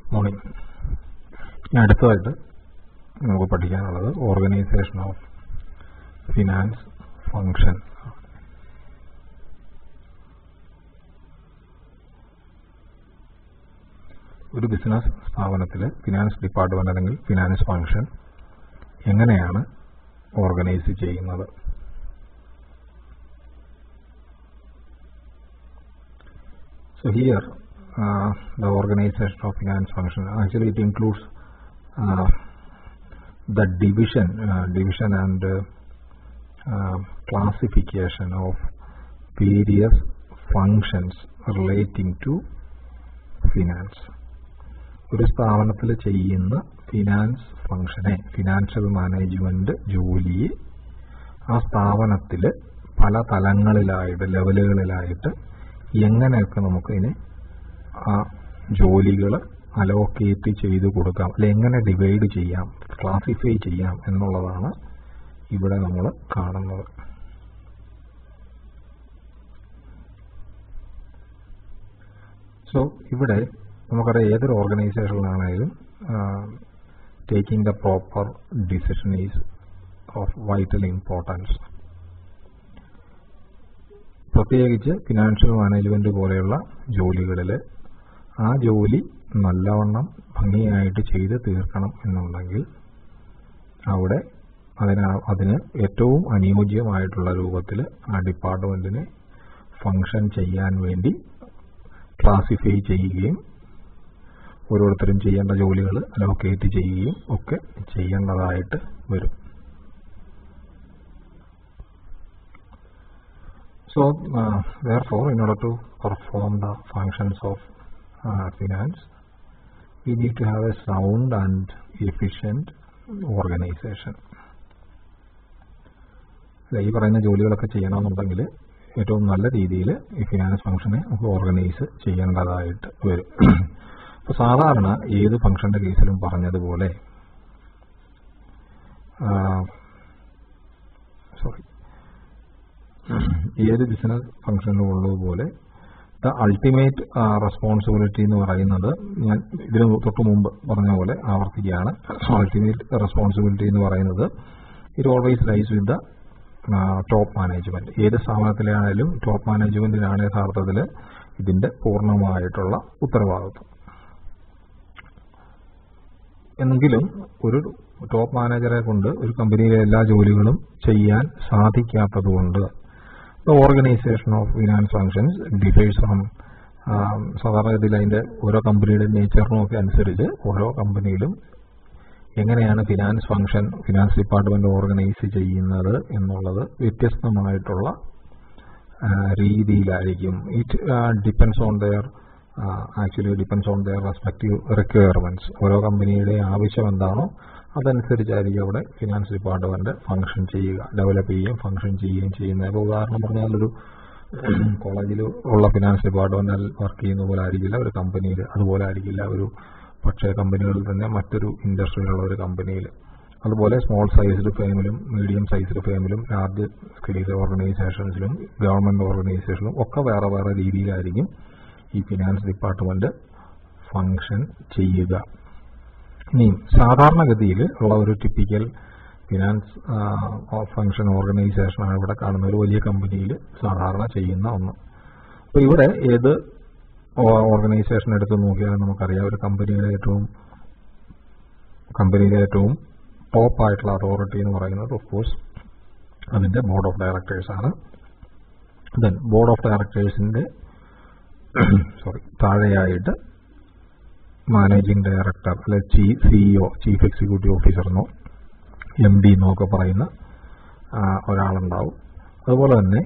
Morning ഇനി അടുത്തതായിട്ട് നമുക്ക് പഠിക്കാനുള്ളത് ഓർഗനൈസേഷൻ ഓഫ് ഫിനാൻസ് ഫങ്ഷൻ ഒരു ബിസിനസ് സ്ഥാപനത്തിലെ ഫിനാൻസ് ഡിപ്പാർട്ട്മെന്റ് അല്ലെങ്കിൽ ഫിനാൻസ് ഫങ്ഷൻ എങ്ങനെയാണ് ഓർഗനൈസ് ചെയ്യുന്നത് So here, uh, the organization of finance function actually it includes uh, the division, uh, division and uh, uh, classification of various functions relating to finance. ഒരു സ്ഥാപനത്തിൽ ചെയ്യുന്ന finance ഫംഗ്ഷനെ financial management ജോലിയെ ആ സ്ഥാപനത്തിൽ പല തലങ്ങളിലായിട്ട് ലെവലുകളിലായിട്ട് എങ്ങനെയൊക്കെ നമുക്ക് ഇതിനെ ആ ജോലികൾ അലോക്കേറ്റ് ചെയ്ത് കൊടുക്കാം അല്ലെ എങ്ങനെ ഡിവൈഡ് ചെയ്യാം ക്ലാസിഫൈ ചെയ്യാം എന്നുള്ളതാണ് ഇവിടെ നമ്മൾ കാണുന്നത് സോ ഇവിടെ നമുക്കറിയാം ഏതൊരു ഓർഗനൈസേഷനിലാണെങ്കിലും taking the proper decision is of vital importance പ്രത്യേകിച്ച് ഫിനാൻഷ്യൽ മാനേജ്മെന്റ് പോലെയുള്ള ജോലികളിൽ ആ ജോലി നല്ലവണ്ണം ഭംഗിയായിട്ട് ചെയ്ത് തീർക്കണം എന്നുണ്ടെങ്കിൽ അവിടെ അതിന് അതിന് ഏറ്റവും അനുയോജ്യമായിട്ടുള്ള രൂപത്തിൽ ആ ഡിപ്പാർട്ട്മെന്റിനെ ഫങ്ഷൻ ചെയ്യാൻ വേണ്ടി ക്ലാസിഫൈ ചെയ്യുകയും ഓരോരുത്തരും ചെയ്യേണ്ട ജോലികൾ അലോക്കേറ്റ് ചെയ്യുകയും ഒക്കെ ചെയ്യേണ്ടതായിട്ട് വരും So, uh, therefore, in order to perform the functions of uh, finance, we need to have a sound and efficient organization. ഈ പറയുന്ന ജോലികളൊക്കെ ചെയ്യണമെന്നുണ്ടെങ്കിൽ ഏറ്റവും നല്ല രീതിയിൽ ഈ ഫിനാൻസ് ഫംഗ്ഷനെ നമുക്ക് ഓർഗനൈസ് ചെയ്യേണ്ടതായിട്ട് വരും അപ്പോൾ സാധാരണ ഏത് ഫംഗ്ഷന്റെ കേസിലും പറഞ്ഞതുപോലെ സോറി ഏത് ബിസിനസ് ഫംഗ്ഷനിലും ഉള്ളതുപോലെ ദ അൾട്ടിമേറ്റ് റെസ്പോൺസിബിലിറ്റി എന്ന് പറയുന്നത് ഞാൻ ഇതിന് തൊട്ട് മുമ്പ് പറഞ്ഞ പോലെ ആവർത്തിക്കുകയാണ് അൾട്ടിമേറ്റ് റെസ്പോൺസിബിലിറ്റി എന്ന് പറയുന്നത് it always lies with the top management ഏത് സ്ഥാപനത്തിലാണെങ്കിലും ടോപ്പ് മാനേജ്മെന്റിനാണ് യഥാർത്ഥത്തിൽ ഇതിന്റെ പൂർണ്ണമായിട്ടുള്ള ഉത്തരവാദിത്വം എങ്കിലും ഒരു ടോപ്പ് മാനേജറെ കൊണ്ട് ഒരു കമ്പനിയിലെ എല്ലാ ജോലികളും ചെയ്യാൻ സാധിക്കാത്തതുകൊണ്ട് the organisation of finance functions differs from സാധാരണഗതിയിൽ അതിന്റെ ഓരോ കമ്പനിയുടെ നേച്ചറിനും ഒക്കെ അനുസരിച്ച് ഓരോ കമ്പനിയിലും എങ്ങനെയാണ് finance function finance department organise ചെയ്യുന്നത് എന്നുള്ളത് വ്യത്യസ്തമായിട്ടുള്ള രീതിയിലായിരിക്കും it depends on their actually depends on their respective requirements ഓരോ കമ്പനിയുടെ ആവശ്യം എന്താണോ അതനുസരിച്ചായിരിക്കും അവിടെ ഫിനാൻസ് ഡിപ്പാർട്ട്മെന്റ് ഫംഗ്ഷൻ ചെയ്യുക ഡെവലപ്പ് ചെയ്യുകയും ഫംഗ്ഷൻ ചെയ്യുകയും ചെയ്യുന്നത് ഇപ്പോൾ ഉദാഹരണം പറഞ്ഞാൽ ഒരു കോളേജിൽ ഉള്ള ഫിനാൻസ് ഡിപ്പാർട്ട്മെന്റിൽ വർക്ക് ചെയ്യുന്ന പോലെ ആയിരിക്കില്ല ഒരു കമ്പനിയിൽ അതുപോലെ ആയിരിക്കില്ല ഒരു പക്ഷേ കമ്പനികളിൽ തന്നെ മറ്റൊരു ഇൻഡസ്ട്രിയിലുള്ള ഒരു കമ്പനിയിൽ അതുപോലെ സ്മോൾ സൈസ്ഡ് ഫേമിലും മീഡിയം സൈസ്ഡ് ഫേമിലും ലാർജ് സ്കെയിൽ ഓർഗനൈസേഷൻസിലും ഗവൺമെന്റ് ഓർഗനൈസേഷനിലും ഒക്കെ വേറെ വേറെ രീതിയിലായിരിക്കും ഈ ഫിനാൻസ് ഡിപ്പാർട്ട്മെന്റ് ഫംഗ്ഷൻ ചെയ്യുക ഇനി സാധാരണഗതിയിൽ ഉള്ള ഒരു ടിപ്പിക്കൽ ഫിനാൻസ് ഫംഗ്ഷൻ ഓർഗനൈസേഷനാണ് ഇവിടെ കാണുന്ന ഒരു വലിയ കമ്പനിയിൽ സാധാരണ ചെയ്യുന്ന ഒന്ന് അപ്പോൾ ഇവിടെ ഏത് ഓർഗനൈസേഷൻ എടുത്ത് നോക്കിയാൽ നമുക്കറിയാം ഒരു കമ്പനിയുടെ ഏറ്റവും കമ്പനിയിലെ ഏറ്റവും ടോപ്പ് ആയിട്ടുള്ള അതോറിറ്റി എന്ന് പറയുന്നത് ഓഫ് കോഴ്സ് അതിന്റെ ബോർഡ് ഓഫ് ഡയറക്ടേഴ്സ് ആണ് ദെൻ ബോർഡ് ഓഫ് ഡയറക്ടേഴ്സിന്റെ സോറി താഴെയായിട്ട് മാനേജിംഗ് ഡയറക്ടർ അല്ലെ സിഇഒ ചീഫ് എക്സിക്യൂട്ടീവ് ഓഫീസറിനോ എം ഡി എന്നോ ഒക്കെ പറയുന്ന ഒരാളുണ്ടാവും അതുപോലെ തന്നെ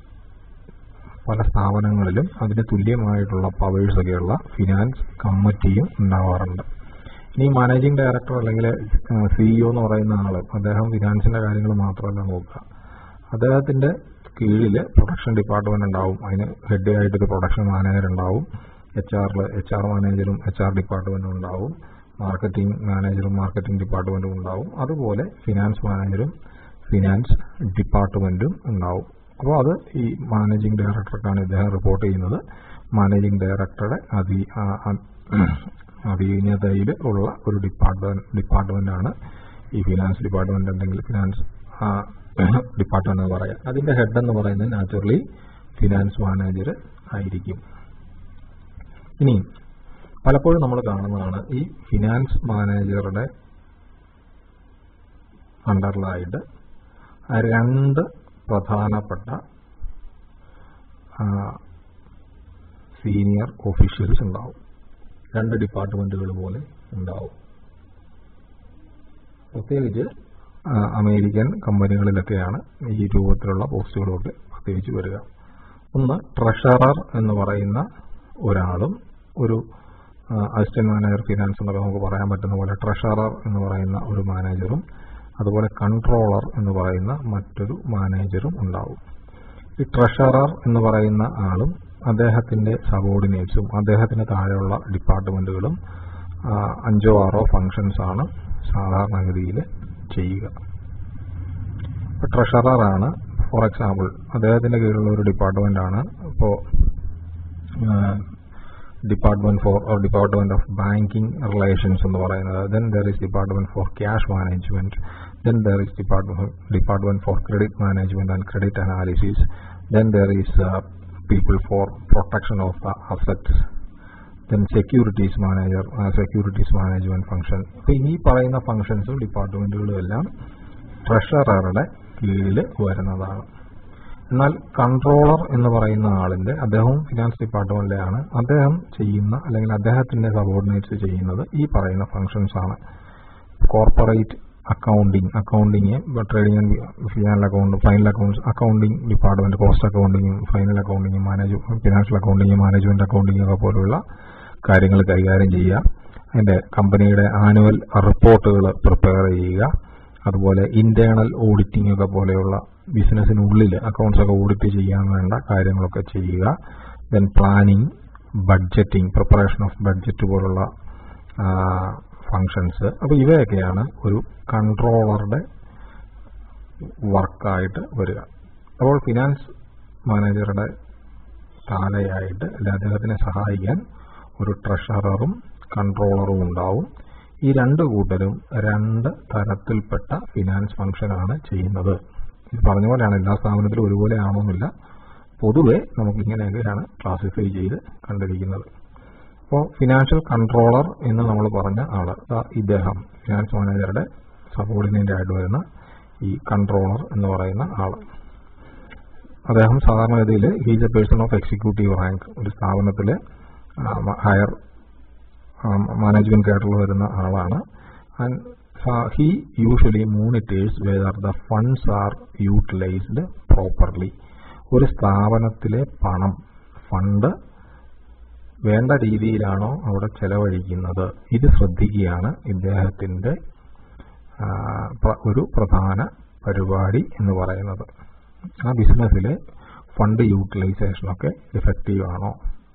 പല സ്ഥാപനങ്ങളിലും അതിന് തുല്യമായിട്ടുള്ള പവേഴ്സ് ഒക്കെയുള്ള ഫിനാൻസ് കമ്മിറ്റിയും ഉണ്ടാവാറുണ്ട് ഇനി മാനേജിംഗ് ഡയറക്ടർ അല്ലെങ്കിൽ സിഇഒ എന്ന് പറയുന്ന ആള് അദ്ദേഹം ഫിനാൻസിന്റെ കാര്യങ്ങൾ മാത്രമല്ല നോക്കുക അദ്ദേഹത്തിന്റെ കീഴിൽ പ്രൊഡക്ഷൻ ഡിപ്പാർട്ട്മെന്റ് ഉണ്ടാവും അതിന് ഹെഡ് ആയിട്ട് ഒരു പ്രൊഡക്ഷൻ മാനേജർ ഉണ്ടാവും എച്ച് ആറിൽ എച്ച് ആർ മാനേജറും എച്ച് ആർ ഡിപ്പാർട്ട്മെന്റും ഉണ്ടാവും മാർക്കറ്റിംഗ് മാനേജറും മാർക്കറ്റിംഗ് ഡിപ്പാർട്ട്മെന്റും ഉണ്ടാവും അതുപോലെ ഫിനാൻസ് മാനേജറും ഫിനാൻസ് ഡിപ്പാർട്ട്മെന്റും ഉണ്ടാവും അപ്പോൾ അത് ഈ മാനേജിംഗ് ഡയറക്ടർക്കാണ് ഇദ്ദേഹം റിപ്പോർട്ട് ചെയ്യുന്നത് മാനേജിംഗ് ഡയറക്ടറുടെ അതി അധീനതയിൽ ഉള്ള ഒരു ഡിപ്പാർട്ട്മെന്റ് ഡിപ്പാർട്ട്മെന്റാണ് ഈ ഫിനാൻസ് ഡിപ്പാർട്ട്മെന്റ് അല്ലെങ്കിൽ ഫിനാൻസ് ഡിപ്പാർട്ട്മെന്റ് എന്ന് പറയാം അതിന്റെ ഹെഡ് എന്ന് പറയുന്നത് നാച്ചുറലി ഫിനാൻസ് മാനേജർ ആയിരിക്കും ഇനി പലപ്പോഴും നമ്മൾ കാണുന്നതാണ് ഈ ഫിനാൻസ് മാനേജറുടെ അണ്ടറിലായിട്ട് രണ്ട് പ്രധാനപ്പെട്ട സീനിയർ ഒഫീഷ്യൽസ് ഉണ്ടാവും രണ്ട് ഡിപ്പാർട്ട്മെന്റുകൾ പോലെ ഉണ്ടാവും പ്രത്യേകിച്ച് അമേരിക്കൻ കമ്പനികളിലൊക്കെയാണ് ഈ രൂപത്തിലുള്ള പോസ്റ്റുകളൊക്കെ പ്രത്യേകിച്ച് വരിക ഒന്ന് ട്രഷറർ എന്ന് പറയുന്ന ഒരാളും ഒരു അസിസ്റ്റന്റ് മാനേജർ ഫിനാൻസ് എന്നൊക്കെ നമുക്ക് പറയാൻ പറ്റുന്ന പോലെ ട്രഷറർ എന്ന് പറയുന്ന ഒരു മാനേജറും അതുപോലെ കൺട്രോളർ എന്ന് പറയുന്ന മറ്റൊരു മാനേജറും ഉണ്ടാവും ഈ ട്രഷറർ എന്ന് പറയുന്ന ആളും അദ്ദേഹത്തിന്റെ സബോർഡിനേറ്റ്സും അദ്ദേഹത്തിന് താഴെയുള്ള ഡിപ്പാർട്ട്മെന്റുകളും അഞ്ചോ ആറോ ഫങ്ഷൻസ് ആണ് സാധാരണഗതിയിൽ ചെയ്യുക ഇപ്പൊ ട്രഷററാണ് ഫോർ എക്സാമ്പിൾ അദ്ദേഹത്തിന്റെ കീഴിലുള്ള ഒരു ഡിപ്പാർട്ട്മെന്റ് ആണ് ഇപ്പോ department for department of banking relations എന്ന് പറയുന്നത് then there is department for cash management then there is department for credit management and credit analysis then there is people for protection of the assets then securities manager securities management function അപ്പൊ ഈ പറയുന്ന ഫംഗ്ഷൻസും ഡിപ്പാർട്ട്മെന്റുകളും എല്ലാം ട്രഷററുടെ കീഴിൽ വരുന്നതാണ് എന്നാൽ controller എന്ന് പറയുന്ന ആളിന്റെ അദ്ദേഹവും ഫിനാൻസ് ഡിപ്പാർട്ട്മെന്റിലെയാണ് അദ്ദേഹം ചെയ്യുന്ന അല്ലെങ്കിൽ അദ്ദേഹത്തിന്റെ സബോർഡിനേറ്റ്സ് ചെയ്യുന്നത് ഈ പറയുന്ന ഫംഗ്ഷൻസ് ആണ് corporate accounting accounting trading and financial account final accounts accounting department cost അക്കൗണ്ടിങ്ങും ഫൈനൽ അക്കൗണ്ടിങ്ങും മാനേജ് ഫിനാൻഷ്യൽ അക്കൗണ്ടിങ്ങും മാനേജ്മെന്റ് അക്കൗണ്ടിങ്ങും ഒക്കെ പോലുള്ള കാര്യങ്ങൾ കൈകാര്യം ചെയ്യുക അതിന്റെ കമ്പനിയുടെ ആനുവൽ റിപ്പോർട്ടുകൾ പ്രിപ്പയർ ചെയ്യുക അതുപോലെ ഇന്റേണൽ ഓഡിറ്റിംഗ് ഒക്കെ പോലെയുള്ള ബിസിനസ്സിനുള്ളിൽ അക്കൗണ്ട്സ് ഒക്കെ ഓഡിറ്റ് ചെയ്യാൻ വേണ്ട കാര്യങ്ങളൊക്കെ ചെയ്യുക then planning budgeting preparation of budget പോലുള്ള ഫങ്ഷൻസ് അപ്പോൾ ഇവയൊക്കെയാണ് ഒരു കൺട്രോളറുടെ വർക്കായിട്ട് വരിക അപ്പോൾ ഫിനാൻസ് മാനേജറുടെ താഴെയായിട്ട് അല്ലെ അദ്ദേഹത്തിനെ സഹായിക്കാൻ ഒരു ട്രഷററും കൺട്രോളറും ഉണ്ടാവും ഈ രണ്ട് കൂട്ടരും രണ്ട് തരത്തിൽപ്പെട്ട ഫിനാൻസ് ഫംഗ്ഷനാണ് ചെയ്യുന്നത് ഇത് പറഞ്ഞ പോലെയാണ് എല്ലാ സ്ഥാപനത്തിലും ഒരുപോലെ ആണോന്നില്ല പൊതുവെ നമുക്ക് ഇങ്ങനെയൊക്കെയാണ് ക്ലാസിഫൈ ചെയ്ത് കണ്ടിരിക്കുന്നത് അപ്പോൾ ഫിനാൻഷ്യൽ കൺട്രോളർ എന്ന് നമ്മൾ പറഞ്ഞ ആള് ഇദ്ദേഹം ഫിനാൻസ് മാനേജറുടെ സബോർഡിനേറ്റ് ആയിട്ട് വരുന്ന ഈ കൺട്രോളർ എന്ന് പറയുന്ന ആള് അദ്ദേഹം സാധാരണഗതിയിൽ he's a person of executive rank ഒരു സ്ഥാപനത്തിലെ ഹയർ മാനേജ്മെന്റ് കേഡറിൽ വരുന്ന ആളാണ് and he usually monitors whether the funds are utilised properly ഒരു സ്ഥാപനത്തിലെ പണം ഫണ്ട് വേണ്ട രീതിയിലാണോ അവിടെ ചെലവഴിക്കുന്നത് ഇത് ശ്രദ്ധിക്കുകയാണ് ഇദ്ദേഹത്തിന്റെ ഒരു പ്രധാന പരിപാടി എന്ന് പറയുന്നത് ആ ബിസിനസ്സിലെ ഫണ്ട് യൂട്ടിലൈസേഷനൊക്കെ എഫക്റ്റീവ് ആണോ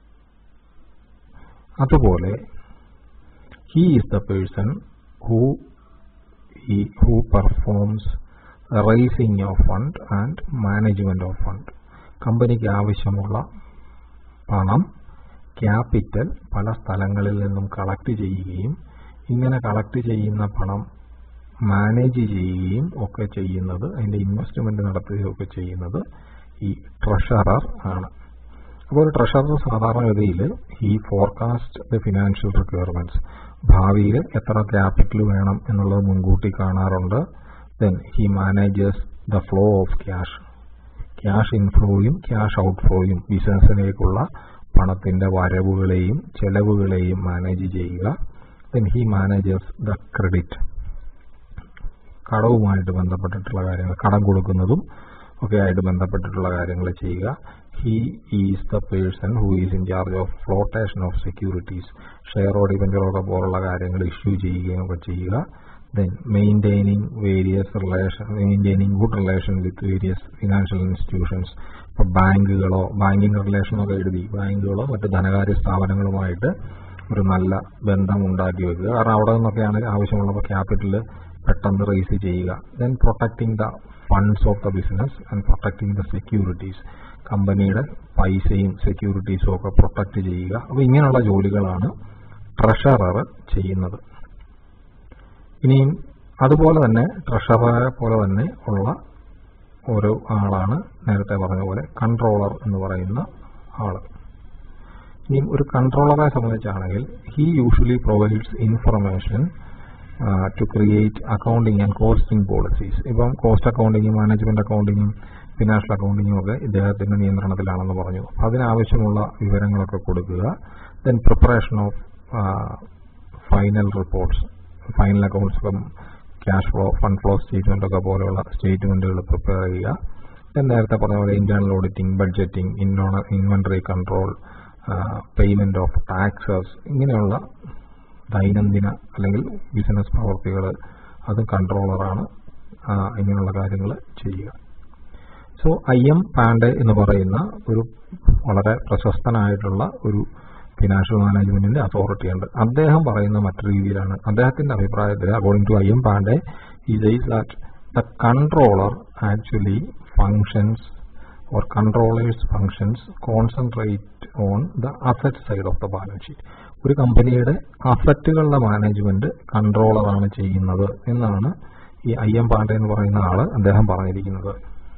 അതുപോലെ he is the person who he, who performs raising of fund and management of fund കമ്പനിക്ക് ആവശ്യമുള്ള പണം ക്യാപിറ്റൽ പല സ്ഥലങ്ങളിൽ നിന്നും കളക്ട് ചെയ്യുകയും ഇങ്ങനെ കളക്ട് ചെയ്യുന്ന പണം മാനേജ് ചെയ്യുകയും ഒക്കെ ചെയ്യുന്നത് അതിന്റെ ഇൻവെസ്റ്റ്മെന്റ് നടത്തുകയൊക്കെ ചെയ്യുന്നത് ഈ ട്രഷറർ ആണ് അപ്പോൾ ഒരു ട്രഷറർ സാധാരണഗതിയിൽ ഈ ഫോർകാസ്റ്റ് ദ ഫിനാൻഷ്യൽ റിക്വയർമെന്റ്സ് ഭാവിയിൽ എത്ര ക്യാപിറ്റൽ വേണം എന്നുള്ളത് മുൻകൂട്ടി കാണാറുണ്ട് then he manages the flow of cash cash ഇൻഫ്ലോയും ക്യാഷ് ഔട്ട്ഫ്ലോയും ബിസിനസ്സിലേക്കുള്ള പണത്തിന്റെ വരവുകളെയും ചെലവുകളെയും മാനേജ് ചെയ്യുക then he manages the credit കടവുമായിട്ട് ബന്ധപ്പെട്ടിട്ടുള്ള കാര്യങ്ങൾ കടം കൊടുക്കുന്നതും ഒക്കെ ആയിട്ട് ബന്ധപ്പെട്ടിട്ടുള്ള കാര്യങ്ങൾ ചെയ്യുക he is the person who is in charge of flotation of securities ഷെയറോ ഡിബഞ്ചറോ പോലുള്ള കാര്യങ്ങൾ ഇഷ്യൂ ചെയ്യുകയും ഒക്കെ ചെയ്യുക then maintaining various relation maintaining good relation with various financial institutions ഇപ്പോൾ ബാങ്കുകളോ ബാങ്കിങ് റിലേഷനൊക്കെ എഴുതി ബാങ്കുകളോ മറ്റ് ധനകാര്യ സ്ഥാപനങ്ങളുമായിട്ട് ഒരു നല്ല ബന്ധം ഉണ്ടാക്കി വെക്കുക കാരണം അവിടെ നിന്നൊക്കെയാണ് ആവശ്യമുള്ളപ്പോൾ ക്യാപിറ്റൽ പെട്ടെന്ന് റേസ് ചെയ്യുക then protecting the funds of the business and protecting the securities കമ്പനിയുടെ പൈസയും സെക്യൂരിറ്റീസും ഒക്കെ പ്രൊട്ടക്ട് ചെയ്യുക അപ്പോൾ ഇങ്ങനെയുള്ള ജോലികളാണ് ട്രഷറർ ചെയ്യുന്നത് ഇനിയും അതുപോലെ തന്നെ ട്രഷററെ പോലെ തന്നെ ഉള്ള ഒരു ആളാണ് നേരത്തെ പറഞ്ഞ പോലെ കൺട്രോളർ എന്ന് പറയുന്ന ആള് ഇനിയും ഒരു കൺട്രോളറെ സംബന്ധിച്ചാണെങ്കിൽ he usually provides information to create accounting and costing policies ഇപ്പം കോസ്റ്റ് അക്കൗണ്ടിങ്ങും മാനേജ്മെന്റ് അക്കൗണ്ടിങ്ങും ഫിനാൻഷ്യൽ അക്കൗണ്ടിങ്ങും ഒക്കെ ഇദ്ദേഹത്തിന്റെ നിയന്ത്രണത്തിലാണെന്ന് പറഞ്ഞു അതിനാവശ്യമുള്ള വിവരങ്ങളൊക്കെ കൊടുക്കുക then preparation of final reports final accounts ഇപ്പം cash flow fund flow statement ഒക്കെ പോലെയുള്ള സ്റ്റേറ്റ്മെന്റുകൾ പ്രിപ്പയർ ചെയ്യുക ദെൻ നേരത്തെ പറഞ്ഞ പോലെ internal auditing budgeting inventory control payment of taxes ഇങ്ങനെയുള്ള ദൈനംദിന അല്ലെങ്കിൽ ബിസിനസ് പ്രവർത്തികൾ അത് കൺട്രോളറാണ് ഇങ്ങനെയുള്ള കാര്യങ്ങൾ ചെയ്യുക സോ ഐ എം പാണ്ഡെ എന്ന് പറയുന്ന ഒരു വളരെ പ്രശസ്തനായിട്ടുള്ള ഒരു ഫിനാൻഷ്യൽ മാനേജ്മെന്റിന്റെ അതോറിറ്റി ഉണ്ട് അദ്ദേഹം പറയുന്ന മറ്റൊരു രീതിയിലാണ് അദ്ദേഹത്തിന്റെ അഭിപ്രായത്തിൽ according to I M Pandey ഈ says that the controller actually functions or controllers functions concentrate on the asset side of the balance sheet. ഒരു കമ്പനിയുടെ അസറ്റുകളുടെ മാനേജ്മെന്റ് കൺട്രോളറാണ് ചെയ്യുന്നത് എന്നാണ് ഈ ഐ എം പാണ്ഡെ എന്ന് പറയുന്ന ആള് അദ്ദേഹം പറഞ്ഞിരിക്കുന്നത്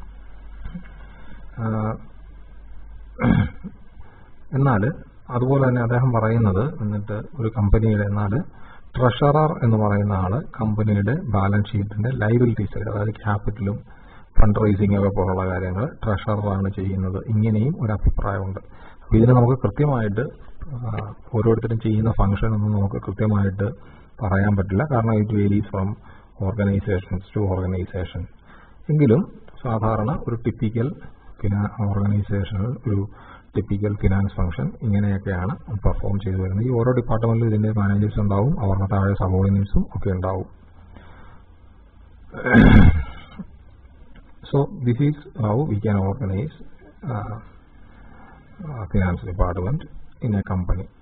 എന്നാൽ അതുപോലെ തന്നെ അദ്ദേഹം പറയുന്നത് എന്നിട്ട് ഒരു കമ്പനിയുടെ എന്നാൽ ട്രഷറർ എന്ന് പറയുന്ന ആള് കമ്പനിയുടെ ബാലൻസ് ഷീറ്റിന്റെ ലൈബിലിറ്റി സൈഡ് അതായത് ക്യാപിറ്റലും ഫണ്ട് റൈസിംഗ് ഒക്കെ പോലുള്ള കാര്യങ്ങൾ ട്രഷററാണ് ചെയ്യുന്നത് ഇങ്ങനെയും ഒരു അഭിപ്രായമുണ്ട് അപ്പൊ ഇതിന് നമുക്ക് കൃത്യമായിട്ട് ഓരോരുത്തരും ചെയ്യുന്ന ഫംഗ്ഷൻ ഒന്നും നമുക്ക് കൃത്യമായിട്ട് പറയാൻ പറ്റില്ല കാരണം it varies from organisations to organisation എങ്കിലും സാധാരണ ഒരു ടിപ്പിക്കൽ ഫിനാ ഓർഗനൈസേഷനിൽ ഒരു ടിപ്പിക്കൽ ഫിനാൻസ് ഫംഗ്ഷൻ ഇങ്ങനെയൊക്കെയാണ് പെർഫോം ചെയ്തു വരുന്നത് ഈ ഓരോ ഡിപ്പാർട്ട്മെന്റിലും ഇതിന്റെ മാനേജേഴ്സ് ഉണ്ടാവും അവരുടെ താഴെ സബോർഡിനേറ്റ്സും ഒക്കെ ഉണ്ടാവും So this is how we can organize uh, uh, finance department in a company.